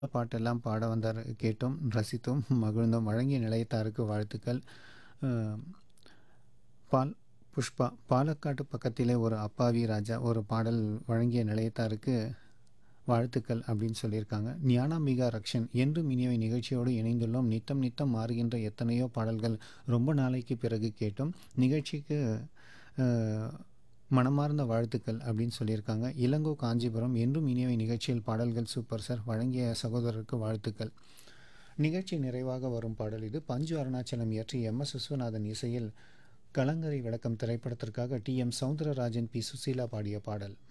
பாட்டெல்லாம் பாட வந்தார் கேட்டோம் ரசித்தோம் மகிழ்ந்தோம் வழங்கிய நிலையத்தாருக்கு வாழ்த்துக்கள் அஹ், பால் புஷ்பா பாலக்காட்டு பக்கத்திலே ஒரு அப்பாவி ராஜா ஒரு பாடல் வழங்கிய நிலையத்தாருக்கு வாழ்த்துக்கள் அப்படின்னு சொல்லியிருக்காங்க ஞானாம்பிகா ரக்ஷன் என்றும் இனியவை நிகழ்ச்சியோடு இணைந்துள்ளோம் நித்தம் நித்தம் மாறுகின்ற எத்தனையோ பாடல்கள் ரொம்ப நாளைக்கு பிறகு கேட்டோம் நிகழ்ச்சிக்கு அஹ், மனமார்ந்த வாழ்த்துக்கள் அப்படின்னு சொல்லியிருக்காங்க இளங்கோ காஞ்சிபுரம் என்றும் இனியவை நிகழ்ச்சியில் பாடல்கள் சூப்பர் சார் வழங்கிய சகோதரருக்கு வாழ்த்துக்கள் நிகழ்ச்சி நிறைவாக வரும் பாடல் இது பஞ்சு அருணாச்சலம் இயற்றி எம் எஸ் விஸ்வநாதன் இசையில் கலங்கரை விளக்கம் திரைப்படத்திற்காக T M Soundararajan P Susheela பாடிய பாடல்